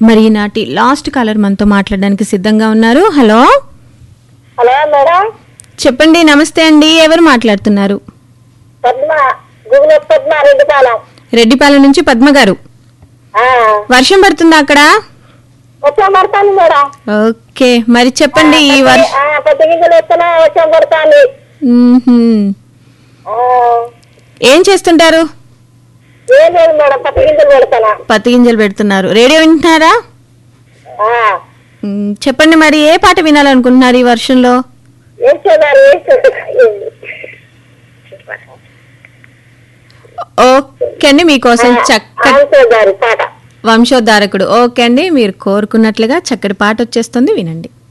మరి ఈనాటి last caller మనతో మాట్లాడడానికి సిద్ధంగా ఉన్నారు హలో హలో మేడం చెప్పండి నమస్తే అండి ఎవరు మాట్లాడుతున్నారు పద్మ గూగుల్ పద్మ రెడ్డిపాలెం రెడ్డిపాలెం నుంచి పద్మ గారు ఆ, వర్షం పడుతుందా అక్కడ వచ్చాం పడతాను మేడం ఓకే మరి చెప్పండి ఈ వర్ష ఆ, పత్తి గింజలు వేస్తున్నా వచ్చాం పడతాను మ్మ్హ్మ్. ఏం చేస్తుంటారు ఏం లేదు మేడం పత్తి గింజలు పెడతానా పత్తి గింజలు పెడుతున్నారు రేడియో వింటున్నారా ఆ, మ్మ్, చెప్పండి మరి ఏ పాట వినాలనుకుంటున్నారు ఈ వర్షంలో ఏం చేయాలి ఏం చేయాలి ఓకే అండి మీకోసం చక్కటి ఆన్సర్ గారి పాట వంశోద్ధారకుడు ఓకే అండి మీరు కోరుకున్నట్లుగా చక్కటి పాట వచ్చేస్తుంది వినండి